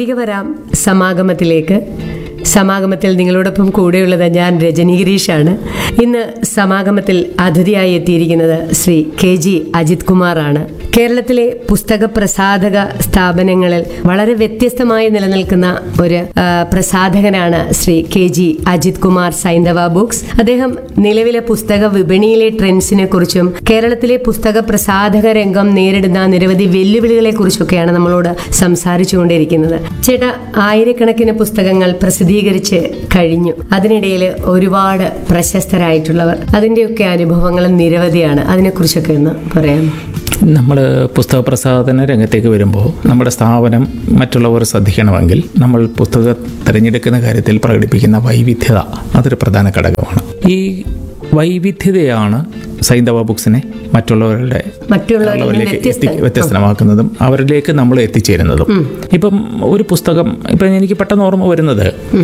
തിരികെ വരാം സമാഗമത്തിലേക്ക് സമാഗമത്തിൽ നിങ്ങളോടൊപ്പം കൂടെയുള്ളത് ഞാൻ രജനി ഗിരീഷാണ് ഇന്ന് സമാഗമത്തിൽ അതിഥിയായി എത്തിയിരിക്കുന്നത് ശ്രീ കെ ജി അജിത് കുമാറാണ് കേരളത്തിലെ പുസ്തക പ്രസാധക സ്ഥാപനങ്ങളിൽ വളരെ വ്യത്യസ്തമായി നിലനിൽക്കുന്ന ഒരു ആ, പ്രസാധകനാണ് Shri K G Ajith Kumar Saindhava books അദ്ദേഹം നിലവിലെ പുസ്തക വിപണിയിലെ ട്രെൻഡ്സിനെ കുറിച്ചും കേരളത്തിലെ പുസ്തക പ്രസാധക രംഗം നേരിടുന്ന നിരവധി വെല്ലുവിളികളെ കുറിച്ചൊക്കെയാണ് നമ്മളോട് സംസാരിച്ചുകൊണ്ടിരിക്കുന്നത് ചേട്ടാ ആയിരക്കണക്കിന് പുസ്തകങ്ങൾ പ്രസിദ്ധീകരിച്ച് കഴിഞ്ഞു അതിനിടയിൽ ഒരുപാട് പ്രശസ്തരായിട്ടുള്ളവർ അതിന്റെയൊക്കെ അനുഭവങ്ങളും നിരവധിയാണ് അതിനെക്കുറിച്ചൊക്കെ ഒന്ന് പറയാം നമ്മൾ പുസ്തക പ്രസാധന രംഗത്തേക്ക് വരുമ്പോൾ നമ്മുടെ സ്ഥാപനം മറ്റുള്ളവർ ശ്രദ്ധിക്കണമെങ്കിൽ നമ്മൾ പുസ്തകം തിരഞ്ഞെടുക്കുന്ന കാര്യത്തിൽ പ്രകടിപ്പിക്കുന്ന വൈവിധ്യത അതൊരു പ്രധാന ഘടകമാണ് ഈ വൈവിധ്യതയാണ് സൈന്ധവ ബുക്സിനെ മറ്റുള്ളവരുടെ മറ്റുള്ളവരിൽ നിന്ന് അവരിലേക്ക് വ്യത്യസ്ത എത്തി- വ്യത്യസ്തമാക്കുന്നതും അവരിലേക്ക് നമ്മൾ എത്തിച്ചേരുന്നതും ഇപ്പം ഒരു പുസ്തകം ഇപ്പം എനിക്ക് പെട്ടെന്ന് ഓർമ്മ വരുന്നത്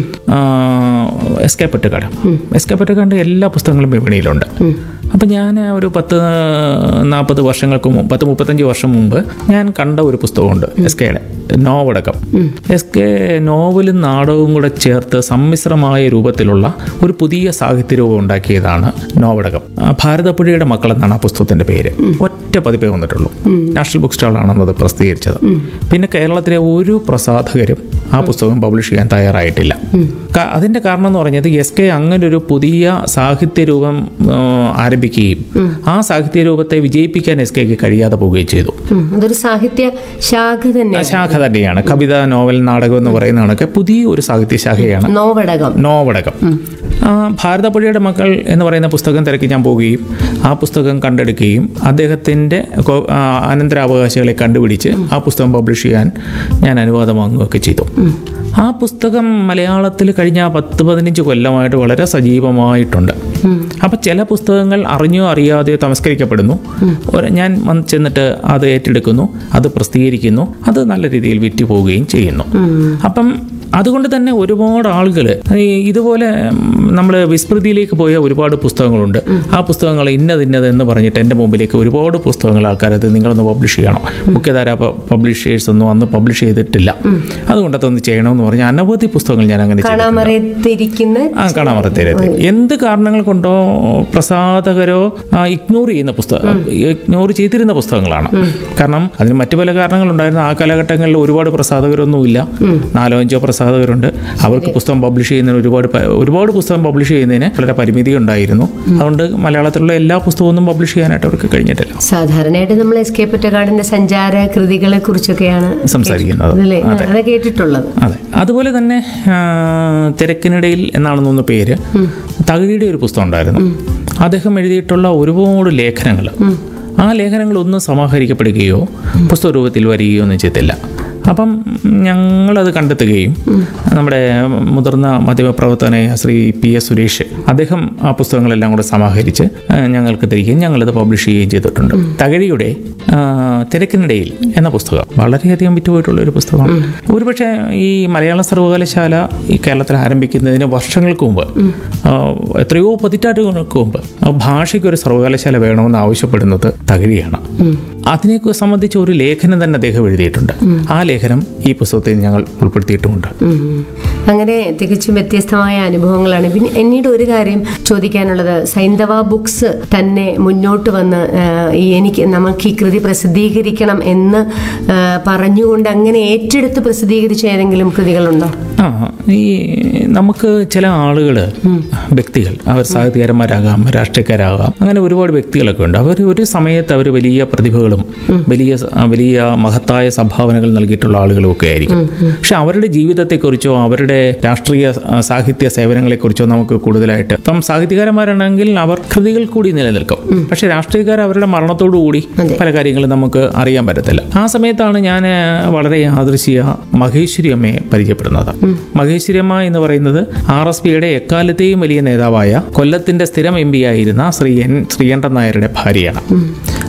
എസ്കേ പെട്ടുകാട് എസ്കേ പെട്ടുകാടിൻ്റെ എല്ലാ പുസ്തകങ്ങളും വിപണിയിലുണ്ട് അപ്പം ഞാൻ ഒരു പത്ത് നാൽപ്പത് വർഷങ്ങൾക്ക് മുമ്പ് പത്ത് മുപ്പത്തഞ്ച് വർഷം മുമ്പ് ഞാൻ കണ്ട ഒരു പുസ്തകമുണ്ട് എസ് കെയുടെ നോവടക്കം എസ് കെ നോവലും നാടകവും കൂടെ ചേർത്ത് സമ്മിശ്രമായ രൂപത്തിലുള്ള ഒരു പുതിയ സാഹിത്യ രൂപം ഉണ്ടാക്കിയതാണ് നോവടകം ആ, ഭാരതപ്പുഴയുടെ മക്കൾ എന്നാണ് ആ പുസ്തകത്തിന്റെ പേര് ഒറ്റ പതിപ്പേ വന്നിട്ടുള്ളൂ നാഷണൽ ബുക്ക് സ്റ്റാളാണെന്ന് അത് പ്രസിദ്ധീകരിച്ചത് പിന്നെ കേരളത്തിലെ ഒരു പ്രസാധകരും ആ പുസ്തകം പബ്ലിഷ് ചെയ്യാൻ തയ്യാറായിട്ടില്ല ക- അതിന്റെ കാരണം എന്ന് പറഞ്ഞത് എസ് കെ അങ്ങനെ ഒരു പുതിയ സാഹിത്യ രൂപം ആ, ആരംഭിക്കുകയും ആ സാഹിത്യ രൂപത്തെ വിജയിപ്പിക്കാൻ എസ് കെക്ക് കഴിയാതെ പോവുകയും ചെയ്തു ഉം, അതൊരു സാഹിത്യ ശാഖ തന്നെ ശാഖ തന്നെയാണ് കവിത നോവൽ നാടകം എന്ന് പറയുന്ന കണക്ക് പുതിയ ഒരു സാഹിത്യ ശാഖയാണ് നോവടകം നോവടകം ആ, ഭാരതപ്പുഴയുടെ മക്കൾ എന്ന് പറയുന്ന പുസ്തകം തിരക്കി ഞാൻ പോവുകയും ആ പുസ്തകം കണ്ടെടുക്കുകയും അദ്ദേഹത്തിൻ്റെ കൊ- ആ, അനന്തരാവകാശികളെ കണ്ടുപിടിച്ച് ആ പുസ്തകം പബ്ലിഷ് ചെയ്യാൻ ഞാൻ അനുവാദം വാങ്ങുകയൊക്കെ ചെയ്തു ആ പുസ്തകം മലയാളത്തിൽ കഴിഞ്ഞ പത്ത് പതിനഞ്ച് കൊല്ലമായിട്ട് വളരെ സജീവമായിട്ടുണ്ട് അപ്പം ചില പുസ്തകങ്ങൾ അറിഞ്ഞോ അറിയാതെയോ തമസ്കരിക്കപ്പെടുന്നു ഒരു- ഞാൻ വന്ന് ചെന്നിട്ട് അത് ഏറ്റെടുക്കുന്നു അത് പ്രസിദ്ധീകരിക്കുന്നു അത് നല്ല രീതിയിൽ വിറ്റ് പോവുകയും ചെയ്യുന്നു അപ്പം അതുകൊണ്ട് തന്നെ ഒരുപാട് ആളുകൾ ഇതുപോലെ നമ്മൾ വിസ്മൃതിയിലേക്ക് പോയ ഒരുപാട് പുസ്തകങ്ങളുണ്ട് ആ പുസ്തകങ്ങൾ ഇന്നത് ഇന്നത് എന്ന് പറഞ്ഞിട്ട് എൻ്റെ മുമ്പിലേക്ക് ഒരുപാട് പുസ്തകങ്ങൾ ആൾക്കാർ അത് നിങ്ങളൊന്ന് പബ്ലിഷ് ചെയ്യണം മുഖ്യധാര പബ്ലിഷേഴ്സ് ഒന്നും അന്ന് പബ്ലിഷ് ചെയ്തിട്ടില്ല അതുകൊണ്ട് അതൊന്ന് ചെയ്യണമെന്ന് പറഞ്ഞ അനവധി പുസ്തകങ്ങൾ ഞാൻ അങ്ങനെ ചെയ്തു കാണാമറയത്തിരിക്കുന്ന ആ കാണാമറത്തരുത് എന്ത് കാരണങ്ങൾ കൊണ്ടോ പ്രസാധകരോ ഇഗ്നോർ ചെയ്യുന്ന പുസ്തകം ഇഗ്നോർ ചെയ്തിരുന്ന പുസ്തകങ്ങളാണ് കാരണം അതിന് മറ്റു പല കാരണങ്ങളുണ്ടായിരുന്നു ആ കാലഘട്ടങ്ങളിൽ ഒരുപാട് പ്രസാധകരൊന്നുമില്ല നാലോ അഞ്ചോ പ്രസാധകരുണ്ട് അവർക്ക് പുസ്തകം പബ്ലിഷ് ചെയ്യുന്നതിന് ഒരുപാട് പ- ഒരുപാട് പുസ്തകം പബ്ലിഷ് ചെയ്യുന്നതിന് വളരെ പരിമിതി ഉണ്ടായിരുന്നു അതുകൊണ്ട് മലയാളത്തിലുള്ള എല്ലാ പുസ്തകമൊന്നും പബ്ലിഷ് ചെയ്യാനായിട്ട് അവർക്ക് കഴിഞ്ഞിട്ടില്ല സാധാരണയായിട്ട് നമ്മൾ എസ് കെ പൊറ്റക്കാടിന്റെ സഞ്ചാര കൃതികളെ കുറിച്ചൊക്കെയാണ് സംസാരിക്കുന്നത് അതല്ലേ അത് കേട്ടിട്ടുള്ളത് അതെ അതുപോലെ തന്നെ ആ, തിരക്കിനിടയിൽ എന്നാണ് തോന്നുന്നു പേര് തകഴിയുടെ ഒരു പുസ്തകം ഉണ്ടായിരുന്നു അദ്ദേഹം എഴുതിയിട്ടുള്ള ഒരുപാട് ലേഖനങ്ങൾ ആ ലേഖനങ്ങളൊന്നും സമാഹരിക്കപ്പെടുകയോ പുസ്തക രൂപത്തിൽ വരികയോ ഒന്നും ചെയ്തില്ല അപ്പം ഞങ്ങളത് കണ്ടെത്തുകയും നമ്മുടെ മുതിർന്ന മാധ്യമപ്രവർത്തകനായ ശ്രീ പി എസ് സുരേഷ് അദ്ദേഹം ആ പുസ്തകങ്ങളെല്ലാം കൂടെ സമാഹരിച്ച് ആ, ഞങ്ങൾക്ക് തരികയും ഞങ്ങളത് പബ്ലിഷ് ചെയ്യുകയും ചെയ്തിട്ടുണ്ട് തകഴിയുടെ ആ, തിരക്കിനിടയിൽ എന്ന പുസ്തകം വളരെയധികം വിറ്റുപോയിട്ടുള്ള ഒരു പുസ്തകമാണ് ഒരുപക്ഷെ ഈ മലയാള സർവകലാശാല ഈ കേരളത്തിൽ ആരംഭിക്കുന്നതിന് വർഷങ്ങൾക്ക് മുമ്പ് ആ, എത്രയോ പതിറ്റാണ്ടുകൾക്ക് മുമ്പ് ആ ഭാഷയ്ക്ക് ഒരു സർവകലാശാല വേണമെന്ന് ആവശ്യപ്പെടുന്നത് തകഴിയാണ് അതിനെ സംബന്ധിച്ച് ഒരു ലേഖനം തന്നെ അദ്ദേഹം എഴുതിയിട്ടുണ്ട് ആ ലേഖനം ഈ പുസ്തകത്തിൽ ഞങ്ങൾ ഉൾപ്പെടുത്തിയിട്ടുമുണ്ട് ഉം. അങ്ങനെ തികച്ചും വ്യത്യസ്തമായ അനുഭവങ്ങളാണ് പിന്നെ എന്നീട് ഒരു കാര്യം ചോദിക്കാനുള്ളത് സൈന്ധവ ബുക്സ് തന്നെ മുന്നോട്ട് വന്ന് ആ, ഈ എനിക്ക് നമുക്ക് ഈ കൃതി പ്രസിദ്ധീകരിക്കണം എന്ന് ആ, പറഞ്ഞുകൊണ്ട് അങ്ങനെ ഏറ്റെടുത്ത് പ്രസിദ്ധീകരിച്ച ഏതെങ്കിലും കൃതികളുണ്ടോ ആ ഈ നമുക്ക് ചില ആളുകൾ വ്യക്തികൾ അവർ സാഹിത്യകാരന്മാരാകാം രാഷ്ട്രീയക്കാരാകാം അങ്ങനെ ഒരുപാട് വ്യക്തികളൊക്കെ ഉണ്ട് അവർ ഒരു സമയത്ത് അവർ വലിയ പ്രതിഭകളും വലിയ സ- വലിയ മഹത്തായ സംഭാവനകൾ നൽകിയിട്ടുള്ള ആളുകളും ഒക്കെ ആയിരിക്കും പക്ഷെ അവരുടെ ജീവിതത്തെക്കുറിച്ചോ അവരുടെ രാഷ്ട്രീയ ആ, സാഹിത്യ സേവനങ്ങളെക്കുറിച്ചോ നമുക്ക് കൂടുതലായിട്ട് ഇപ്പം സാഹിത്യകാരന്മാരാണെങ്കിൽ അവർ കൃതികൾ കൂടി നിലനിൽക്കും പക്ഷെ രാഷ്ട്രീയക്കാർ അവരുടെ മരണത്തോടു കൂടി പല കാര്യങ്ങളും നമുക്ക് അറിയാൻ പറ്റത്തില്ല ആ സമയത്താണ് ഞാൻ വളരെ യാദൃശിയ മഹേശ്വരി അമ്മയെ പരിചയപ്പെടുന്നത് മഹേശ്വരി അമ്മ എന്ന് പറയുന്നത് ആർ എസ് പിയുടെ എക്കാലത്തെയും വലിയ നേതാവായ കൊല്ലത്തിന്റെ സ്ഥിരം എം പി ആയിരുന്ന ശ്രീ എൻ ശ്രീകണ്ഠൻ നായരുടെ ഭാര്യയാണ്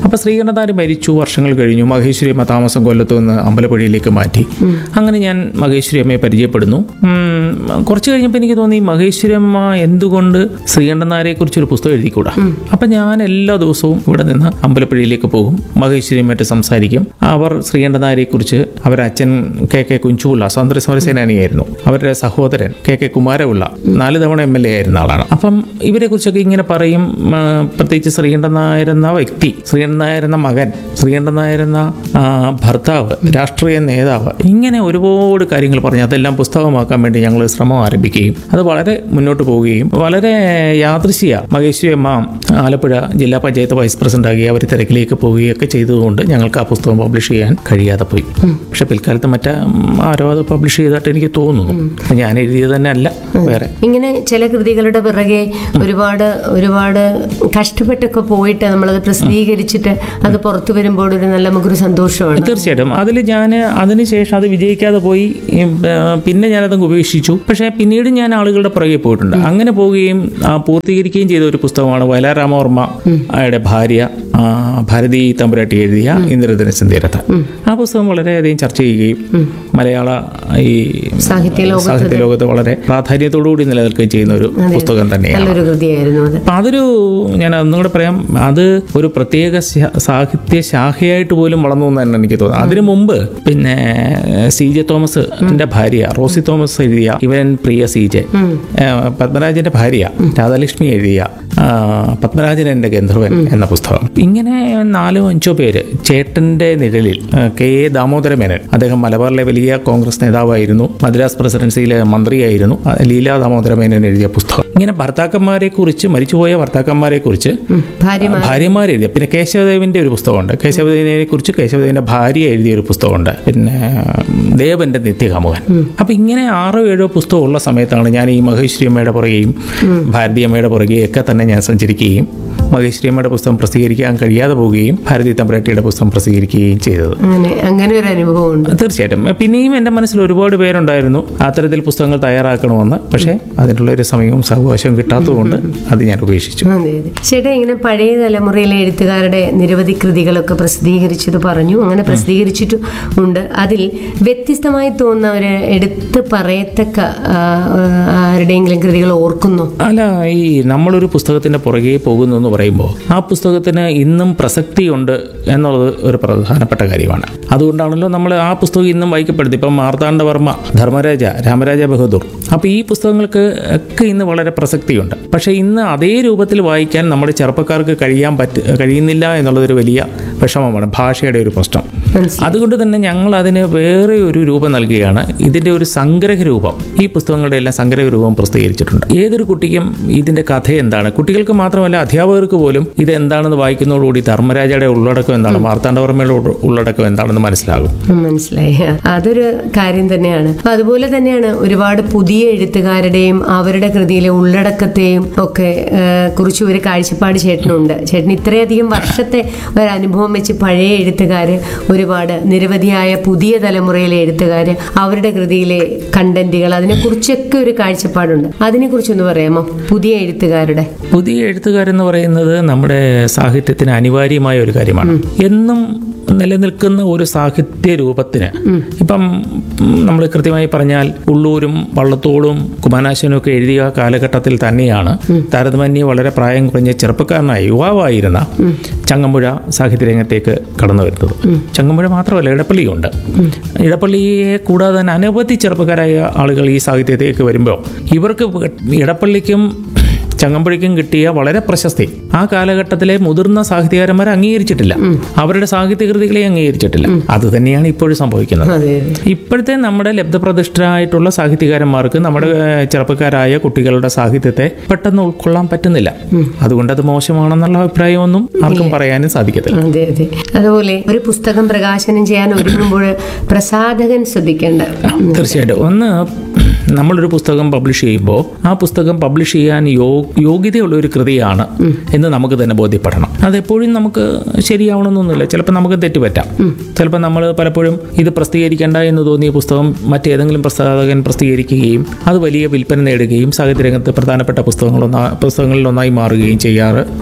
അപ്പോൾ ശ്രീകണ്ഠനാര് മരിച്ചു വർഷങ്ങൾ കഴിഞ്ഞു മഹേശ്വരി അമ്മ താമസം കൊല്ലത്ത് നിന്ന് അമ്പലപ്പുഴയിലേക്ക് മാറ്റി അങ്ങനെ ഞാൻ മഹേശ്വരി അമ്മയെ പരിചയപ്പെടുന്നു ഉം, കുറച്ച് കഴിഞ്ഞപ്പോൾ എനിക്ക് തോന്നി മഹേശ്വരി അമ്മ എന്തുകൊണ്ട് ശ്രീകണ്ഠനാരെ കുറിച്ച് ഒരു പുസ്തകം എഴുതിക്കൂടാ അപ്പം ഞാൻ എല്ലാ ദിവസവും ഇവിടെ നിന്ന് അമ്പലപ്പുഴയിലേക്ക് പോകും മഹേശ്വരി അമ്മയായിട്ട് സംസാരിക്കും അവർ ശ്രീകണ്ഠനാരെ കുറിച്ച് അവരുടെ അച്ഛൻ കെ കെ കുഞ്ചുപിള്ള സ്വാതന്ത്ര്യ സമര സേനാനിയായിരുന്നു അവരുടെ സഹോദരൻ കെ കെ കുമാരപിള്ള നാല് തവണ എം എൽ എ ആയിരുന്ന ആളാണ് അപ്പം ഇവരെ കുറിച്ചൊക്കെ ഇങ്ങനെ പറയും ആ, പ്രത്യേകിച്ച് ശ്രീകണ്ഠൻ നായർ എന്ന വ്യക്തി ശ്രീകണ്ഠൻ നായർ എന്ന മകൻ ശ്രീകണ്ഠൻ നായർ എന്ന ആ, ഭർത്താവ് രാഷ്ട്രീയ നേതാവ് ഇങ്ങനെ ഒരുപാട് കാര്യങ്ങൾ പറഞ്ഞു അതെല്ലാം പുസ്തകമാക്കാൻ വേണ്ടി ഞങ്ങൾ ശ്രമം ആരംഭിക്കുകയും അത് വളരെ മുന്നോട്ട് പോവുകയും വളരെ യാദൃശ്യ മഹേശ്വരി അമ്മ ആലപ്പുഴ ജില്ലാ പഞ്ചായത്ത് വൈസ് പ്രസിഡന്റ് ആಗಿ അവർ തിരക്കിലേക്ക് പോവുകയൊക്കെ ചെയ്തതുകൊണ്ട് ഞങ്ങൾക്ക് ആ പുസ്തകം പബ്ലിഷ് ചെയ്യാൻ കഴിയാതെ പോയി പക്ഷെ പിൽക്കാലത്ത് മറ്റേ ഉം, ആരോ അത് പബ്ലിഷ് ചെയ്തിട്ട് എനിക്ക് തോന്നുന്നു ഞാൻ എഴുതിയത് തന്നെ അല്ല വേറെ ഇങ്ങനെ ചില കൃതികളുടെ പിറകെ ഒരുപാട് ഒരുപാട് കഷ്ടപ്പെട്ടൊക്കെ പോയിട്ട് നമ്മളത് പ്രസിദ്ധീകരിച്ചിട്ട് അത് പുറത്തു വരുമ്പോൾ ഒരു നല്ല നമുക്കൊരു സന്തോഷമാണ് തീർച്ചയായിട്ടും അതിൽ ഞാൻ അതിനുശേഷം അത് വിജയിക്കാതെ പോയി ഉം, ആ, പിന്നെ ഞാനതങ്ങ് ഉപേക്ഷിച്ചു പക്ഷേ പിന്നീട് ഞാൻ ആളുകളുടെ പുറകെ പോയിട്ടുണ്ട് അങ്ങനെ പോവുകയും ആ, പൂർത്തീകരിക്കുകയും ചെയ്ത ഒരു പുസ്തകമാണ് വയലാരാമവർമ്മ അയാളുടെ ഭാര്യ ആ, ഭാരതി തമ്പുരാട്ടി എഴുതിയ ഇന്ദ്രധനുസൻ തീരത്ത് ആ പുസ്തകം വളരെയധികം ചർച്ച ചെയ്യുകയും മലയാള ഈ സാഹിത്യ ലോകത്ത് സാഹിത്യ ലോകത്ത് വളരെ പ്രാധാന്യത്തോടുകൂടി നിലനിൽക്കുകയും ചെയ്യുന്ന ഒരു പുസ്തകം തന്നെയാണ് നല്ലൊരു കൃതിയായിരുന്നു അത് അപ്പം അതൊരു ഞാൻ ഒന്നുകൂടെ പറയാം അത് ഒരു പ്രത്യേക ശ- സാഹിത്യ ശാഖയായിട്ട് പോലും വളർന്നു എന്ന് തന്നെ എനിക്ക് തോന്നുന്നു അതിനു മുമ്പ് പിന്നെ സി ജെ തോമസ് എൻ്റെ ഭാര്യ റോസി തോമസ് എഴുതിയ ഇവൻ പ്രിയ സി ജെ ഏഹ് പത്മരാജന്റെ ഭാര്യ രാധാലക്ഷ്മി എഴുതിയ ആ, പത്മരാജൻ എൻ്റെ ഗന്ധർവൻ എന്ന പുസ്തകം ഇങ്ങനെ നാലോ അഞ്ചോ പേര് ചേട്ടന്റെ നിഴലിൽ ആ, കെ എ ദാമോദര മേനൻ അദ്ദേഹം മലബാറിലെ വലിയ കോൺഗ്രസ് നേതാവായിരുന്നു മദ്രാസ് പ്രസിഡൻസിയിലെ മന്ത്രിയായിരുന്നു ആ, ലീലാ ദാമോദര മേനൻ എഴുതിയ പുസ്തകം ഇങ്ങനെ ഭർത്താക്കന്മാരെ കുറിച്ച് മരിച്ചുപോയ ഭർത്താക്കന്മാരെ കുറിച്ച് ഭാര്യമാർ ഭാര്യമാർ എഴുതിയ പിന്നെ കേശവദേവന്റെ ഒരു പുസ്തകമുണ്ട് കേശവദേവനെ കുറിച്ച് കേശവദേവന്റെ ഭാര്യ എഴുതിയ ഒരു പുസ്തകമുണ്ട് പിന്നെ ഉം, ദേവന്റെ നിത്യകാമുകൻ അപ്പൊ ഇങ്ങനെ ആറോ ഏഴോ പുസ്തകം ഉള്ള സമയത്താണ് ഞാൻ ഈ മഹേശ്വരി അമ്മയുടെ പുറകെയും ഭാരതി അമ്മയുടെ പുറകെയും ഒക്കെ തന്നെ ഞാൻ സഞ്ചരിക്കുകയും മഹേശ്വരി അമ്മയുടെ പുസ്തകം പ്രസിദ്ധീകരിക്കാൻ കഴിയാതെ പോവുകയും ഭാരതി തമ്പുരാട്ടിയുടെ പുസ്തകം പ്രസിദ്ധീകരിക്കുകയും ചെയ്തത് അങ്ങനെ അങ്ങനെ ഒരു അനുഭവമുണ്ട് തീർച്ചയായിട്ടും പിന്നെയും എൻ്റെ മനസ്സിൽ ഒരുപാട് പേരുണ്ടായിരുന്നു അത്തരത്തിൽ പുസ്തകങ്ങൾ തയ്യാറാക്കണമെന്ന് പക്ഷേ അതിനുള്ള ഒരു സമയവും സാവകാശവും കിട്ടാത്തതുകൊണ്ട് അത് ഞാൻ ഉപേക്ഷിച്ചു അതെ അതെ ചേട്ടാ ഇങ്ങനെ പഴയ തലമുറയിലെ എഴുത്തുകാരുടെ നിരവധി കൃതികളൊക്കെ പ്രസിദ്ധീകരിച്ചത് പറഞ്ഞു അങ്ങനെ പ്രസിദ്ധീകരിച്ചിട്ടും ഉണ്ട് അതിൽ വ്യത്യസ്തമായി തോന്നുന്നവര് എടുത്ത് പറയത്തക്ക ആ, ആ, ആരുടെയെങ്കിലും കൃതികൾ ഓർക്കുന്നു അല്ല ഈ നമ്മളൊരു പുസ്തകത്തിൻ്റെ പുറകെ പോകുന്നു എന്ന് പറയുമ്പോൾ ആ പുസ്തകത്തിന് ഇന്നും പ്രസക്തിയുണ്ട് എന്നുള്ളത് ഒരു പ്രധാനപ്പെട്ട കാര്യമാണ് അതുകൊണ്ടാണല്ലോ നമ്മൾ ആ പുസ്തകം ഇന്നും വായിക്കപ്പെടുന്നത് ഇപ്പം മാർത്താണ്ഡവർമ്മ ധർമ്മരാജ രാമരാജ ബഹദൂർ അപ്പോൾ ഈ പുസ്തകങ്ങൾക്ക് ഒക്കെ ഇന്ന് വളരെ പ്രസക്തിയുണ്ട് പക്ഷേ ഇന്ന് അതേ രൂപത്തിൽ വായിക്കാൻ നമ്മുടെ ചെറുപ്പക്കാർക്ക് കഴിയാൻ പറ്റ കഴിയുന്നില്ല എന്നുള്ളതൊരു വലിയ വിഷമമാണ് ഭാഷയുടെ ഒരു പ്രശ്നം മനസ്സിലായി അതുകൊണ്ട് തന്നെ ഞങ്ങൾ അതിന് വേറെ ഒരു രൂപം നൽകുകയാണ് ഇതിൻ്റെ ഒരു സംഗ്രഹ രൂപം ഈ പുസ്തകങ്ങളുടെ എല്ലാം സംഗ്രഹ രൂപം പ്രസിദ്ധീകരിച്ചിട്ടുണ്ട് ഏതൊരു കുട്ടിക്കും ഇതിൻ്റെ കഥ എന്താണ് കുട്ടികൾക്ക് മാത്രമല്ല അധ്യാപകർക്ക് പോലും ഇത് എന്താണെന്ന് വായിക്കുന്നതോടുകൂടി ധർമ്മരാജയുടെ ഉള്ളടക്കം എന്താണ് മാർത്താണ്ഡവർമ്മയുടെ ഉള്ള- ഉള്ളടക്കം എന്താണെന്ന് മനസ്സിലാകും ഉം, മനസ്സിലായി അതൊരു കാര്യം തന്നെയാണ് അപ്പൊ അതുപോലെ തന്നെയാണ് ഒരുപാട് പുതിയ എഴുത്തുകാരുടെയും അവരുടെ കൃതിയിലെ ഉള്ളടക്കത്തെയും ഒക്കെ ആ, കുറിച്ച് ഒരു കാഴ്ചപ്പാട് ചേട്ടനുണ്ട് ചേട്ടൻ ഇത്രയധികം വർഷത്തെ ഒരു അനുഭവം വെച്ച് പഴയ എഴുത്തുകാര് ഒരുപാട് നിരവധിയായ പുതിയ തലമുറയിലെ എഴുത്തുകാര് അവരുടെ കൃതിയിലെ കണ്ടന്റുകൾ അതിനെക്കുറിച്ചൊക്കെ ഒരു കാഴ്ചപ്പാടുണ്ട് അതിനെക്കുറിച്ചൊന്ന് പറയാമോ പുതിയ എഴുത്തുകാരുടെ പുതിയ എഴുത്തുകാരെന്ന് പറയുന്നത് നമ്മുടെ സാഹിത്യത്തിന് അനിവാര്യമായ ഒരു കാര്യമാണ് എന്നും നിലനിൽക്കുന്ന ഒരു സാഹിത്യ രൂപത്തിന് ഇപ്പം നമ്മൾ കൃത്യമായി പറഞ്ഞാൽ ഉള്ളൂരും വള്ളത്തോളും കുമാനാശനും ഒക്കെ എഴുതിയ കാലഘട്ടത്തിൽ തന്നെയാണ് താരതമ്യ വളരെ പ്രായം കുറഞ്ഞ ചെറുപ്പക്കാരനായ യുവാവായിരുന്ന ചങ്ങമ്പുഴ സാഹിത്യരംഗത്തേക്ക് കടന്നു വരുന്നത് ചങ്ങമ്പുഴ മാത്രമല്ല ഇടപ്പള്ളിയുണ്ട് ഇടപ്പള്ളിയെ കൂടാതെ തന്നെ അനവധി ചെറുപ്പക്കാരായ ആളുകൾ ഈ സാഹിത്യത്തേക്ക് വരുമ്പോൾ ഇവർക്ക് ഇടപ്പള്ളിക്കും ചങ്ങമ്പുഴയ്ക്കും കിട്ടിയ വളരെ പ്രശസ്തി ആ കാലഘട്ടത്തിലെ മുതിർന്ന സാഹിത്യകാരന്മാരെ അംഗീകരിച്ചിട്ടില്ല അവരുടെ സാഹിത്യകൃതികളെ അംഗീകരിച്ചിട്ടില്ല അത് തന്നെയാണ് ഇപ്പോഴും സംഭവിക്കുന്നത് അതെ ഇപ്പോഴത്തെ നമ്മുടെ ലബ്ധപ്രതിഷ്ഠരായിട്ടുള്ള സാഹിത്യകാരന്മാർക്ക് നമ്മുടെ ഏഹ്, ചെറുപ്പക്കാരായ കുട്ടികളുടെ സാഹിത്യത്തെ പെട്ടെന്ന് ഉൾക്കൊള്ളാൻ പറ്റുന്നില്ല അതുകൊണ്ട് അത് മോശമാണെന്നുള്ള അഭിപ്രായമൊന്നും ആർക്കും പറയാനും സാധിക്കത്തില്ല അതെ അതെ അതുപോലെ ഒരു പുസ്തകം പ്രകാശനം ചെയ്യാൻ ഒരുങ്ങുമ്പോൾ പ്രസാധകൻ ശ്രദ്ധിക്കേണ്ട തീർച്ചയായിട്ടും ഒന്ന് നമ്മളൊരു പുസ്തകം പബ്ലിഷ് ചെയ്യുമ്പോൾ ആ പുസ്തകം പബ്ലിഷ് ചെയ്യാൻ യോ യോഗ്യതയുള്ള ഒരു കൃതിയാണ് എന്ന് നമുക്ക് തന്നെ ബോധ്യപ്പെടണം അതെപ്പോഴും നമുക്ക് ശരിയാവണമെന്നൊന്നുമില്ല ചിലപ്പോൾ നമുക്ക് തെറ്റുപറ്റാം ചിലപ്പോൾ നമ്മൾ പലപ്പോഴും ഇത് പ്രസിദ്ധീകരിക്കേണ്ട എന്ന് തോന്നിയ പുസ്തകം മറ്റേതെങ്കിലും പ്രസാധകൻ പ്രസിദ്ധീകരിക്കുകയും അത് വലിയ വിൽപ്പന നേടുകയും സാഹിത്യരംഗത്ത് പ്രധാനപ്പെട്ട പുസ്തകങ്ങളൊന്നാ പുസ്തകങ്ങളിൽ ഒന്നായി മാറുകയും ചെയ്യാറ് ഉണ്ട്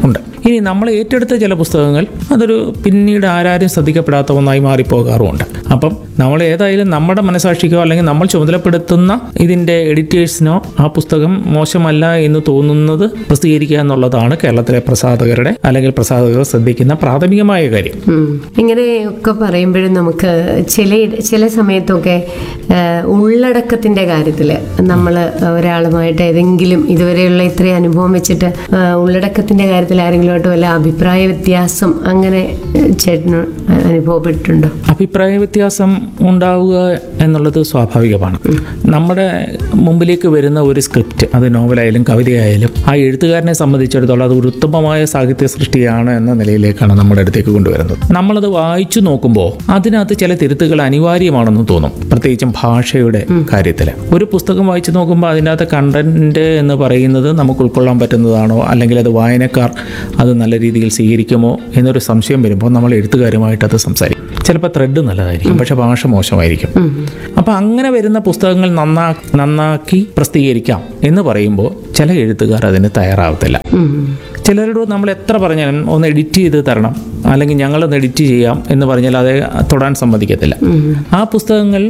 ഇനി നമ്മൾ ഏറ്റെടുത്ത ചില പുസ്തകങ്ങൾ അതൊരു പിന്നീട് ആരാരും ശ്രദ്ധിക്കപ്പെടാത്ത ഒന്നായി മാറിപ്പോകാറുമുണ്ട് അപ്പം നമ്മൾ ഏതായാലും നമ്മുടെ മനസാക്ഷിക്കോ അല്ലെങ്കിൽ നമ്മൾ ചുമതലപ്പെടുത്തുന്ന ഇതിൻ്റെ എഡിറ്റേഴ്സിനോ ആ പുസ്തകം മോശമല്ല എന്ന് തോന്നുന്നത് പ്രസിദ്ധീകരിക്കുക എന്നുള്ളതാണ് കേരളത്തിലെ പ്രസാധകരുടെ അല്ലെങ്കിൽ പ്രസാധകർ ശ്രദ്ധിക്കുന്ന പ്രാഥമികമായ കാര്യം ഉം. ഇങ്ങനെയൊക്കെ പറയുമ്പോഴും നമുക്ക് ചില ചില സമയത്തൊക്കെ ആ, ഉള്ളടക്കത്തിന്റെ കാര്യത്തിൽ നമ്മൾ ഒരാളുമായിട്ട് ഏതെങ്കിലും ഇതുവരെയുള്ള ഇത്രയും അനുഭവം വെച്ചിട്ട് ആ, ഉള്ളടക്കത്തിന്റെ കാര്യത്തിൽ ആരെങ്കിലുമായിട്ട് വല്ല അഭിപ്രായ വ്യത്യാസം അങ്ങനെ ഏ, ചേട്ടന് അനുഭവപ്പെട്ടിട്ടുണ്ടോ അഭിപ്രായ വ്യത്യാസം ഉണ്ടാവുക എന്നുള്ളത് സ്വാഭാവികമാണ് നമ്മുടെ മുമ്പിലേക്ക് വരുന്ന ഒരു സ്ക്രിപ്റ്റ് അത് നോവലായാലും കവിതയായാലും ആ എഴുത്തുകാരനെ സംബന്ധിച്ചിടത്തോളം അത് ഒരു ഉത്തമമായ സാഹിത്യ സൃഷ്ടിയാണ് എന്ന നിലയിലേക്കാണ് നമ്മുടെ അടുത്തേക്ക് കൊണ്ടുവരുന്നത് നമ്മളത് വായിച്ചു നോക്കുമ്പോൾ അതിനകത്ത് ചില തിരുത്തുകൾ അനിവാര്യമാണെന്ന് തോന്നും പ്രത്യേകിച്ചും ഭാഷയുടെ കാര്യത്തിൽ ഒരു പുസ്തകം വായിച്ചു നോക്കുമ്പോൾ അതിനകത്ത് കണ്ടന്റ് എന്ന് പറയുന്നത് നമുക്ക് ഉൾക്കൊള്ളാൻ പറ്റുന്നതാണോ അല്ലെങ്കിൽ അത് വായനക്കാർ അത് നല്ല രീതിയിൽ സ്വീകരിക്കുമോ എന്നൊരു സംശയം വരുമ്പോൾ നമ്മൾ എഴുത്തുകാരുമായിട്ട് അത് സംസാരിക്കും ചിലപ്പോൾ ത്രെഡ് നല്ലതായിരിക്കും പക്ഷെ ഭാഷ മോശമായിരിക്കും അപ്പോൾ അങ്ങനെ വരുന്ന പുസ്തകങ്ങൾ നന്നാ നന്നാക്കി പ്രസിദ്ധീകരിക്കാം എന്ന് പറയുമ്പോൾ ചില എഴുത്തുകാർ അതിന് തയ്യാറാവത്തില്ല ചിലരോട് നമ്മൾ എത്ര പറഞ്ഞാലും ഒന്ന് എഡിറ്റ് ചെയ്ത് തരണം അല്ലെങ്കിൽ ഞങ്ങളൊന്ന് എഡിറ്റ് ചെയ്യാം എന്ന് പറഞ്ഞാൽ അത് തൊടാൻ സമ്മതിക്കത്തില്ല ആ പുസ്തകങ്ങൾ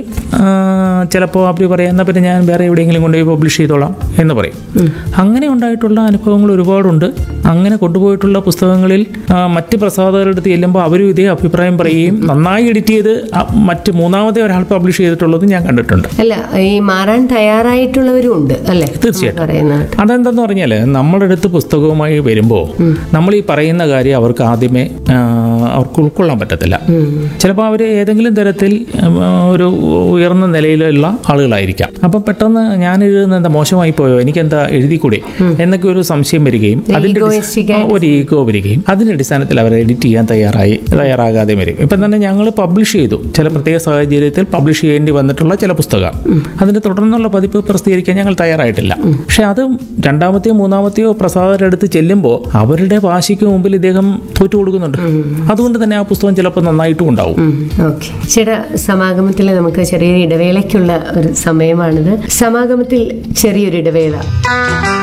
ചിലപ്പോൾ അവർ പറയാം എന്നാൽ പിന്നെ ഞാൻ വേറെ എവിടെയെങ്കിലും കൊണ്ടുപോയി പബ്ലിഷ് ചെയ്തോളാം എന്ന് പറയും അങ്ങനെ ഉണ്ടായിട്ടുള്ള അനുഭവങ്ങൾ ഒരുപാടുണ്ട് അങ്ങനെ കൊണ്ടുപോയിട്ടുള്ള പുസ്തകങ്ങളിൽ ആ, മറ്റ് പ്രസാധകരുടെ അടുത്ത് ചെല്ലുമ്പോൾ അവരും ഇതേ അഭിപ്രായം പറയുകയും നന്നായി എഡിറ്റ് ചെയ്ത് ആ മറ്റ് മൂന്നാമത്തെ ഒരാൾ പബ്ലിഷ് ചെയ്തിട്ടുള്ളത് ഞാൻ കണ്ടിട്ടുണ്ട് അല്ല ഈ മാറാൻ തയ്യാറായിട്ടുള്ളവരും ഉണ്ട് അല്ലേ തീർച്ചയായിട്ടും. പറയുന്നത് അതെന്തെന്ന് പറഞ്ഞാൽ നമ്മുടെ അടുത്ത് പുസ്തകവുമായി വരുമ്പോൾ നമ്മൾ ഈ പറയുന്ന കാര്യം അവർക്ക് ആദ്യമേ ആ, അവർക്ക് ഉൾക്കൊള്ളാൻ പറ്റത്തില്ല ചിലപ്പോൾ അവർ ഏതെങ്കിലും തരത്തിൽ ഉം, ഒരു ഉയർന്ന നിലയിലുള്ള ആളുകളായിരിക്കാം അപ്പം പെട്ടെന്ന് ഞാൻ എഴുതുന്നത് എന്താ മോശമായി പോയോ എനിക്കെന്താ എഴുതിക്കൂടെ എന്നൊക്കെ ഒരു സംശയം വരികയും അതിന്റെ Egoistic ആ, ഒരു ഈഗോ വരികയും അതിന്റെ അടിസ്ഥാനത്തിൽ അവർ എഡിറ്റ് ചെയ്യാൻ തയ്യാറായി തയ്യാറാകാതെ വരും ഇപ്പം തന്നെ ഞങ്ങൾ പബ്ലിഷ് ചെയ്തു ചില പ്രത്യേക സാഹചര്യത്തിൽ പബ്ലിഷ് ചെയ്യേണ്ടി വന്നിട്ടുള്ള ചില പുസ്തകം അതിന്റെ തുടർന്നുള്ള പതിപ്പ് പ്രസിദ്ധീകരിക്കാൻ ഞങ്ങൾ തയ്യാറായിട്ടില്ല പക്ഷെ അത് രണ്ടാമത്തെയോ മൂന്നാമത്തെയോ പ്രസാദരുടെ അടുത്ത് ചെല്ലുമ്പോൾ അവരുടെ വാശിക്ക് മുമ്പിൽ ഇദ്ദേഹം തോറ്റു കൊടുക്കുന്നുണ്ട് അതുകൊണ്ട് തന്നെ ആ പുസ്തകം ചിലപ്പോൾ നന്നായിട്ടും ഉണ്ടാവും ഓക്കെ ചേട്ടാ സമാഗമത്തിൽ നമുക്ക് ചെറിയൊരു ഇടവേളയ്ക്കുള്ള ഒരു സമയമാണിത് സമാഗമത്തിൽ ചെറിയൊരു ഇടവേള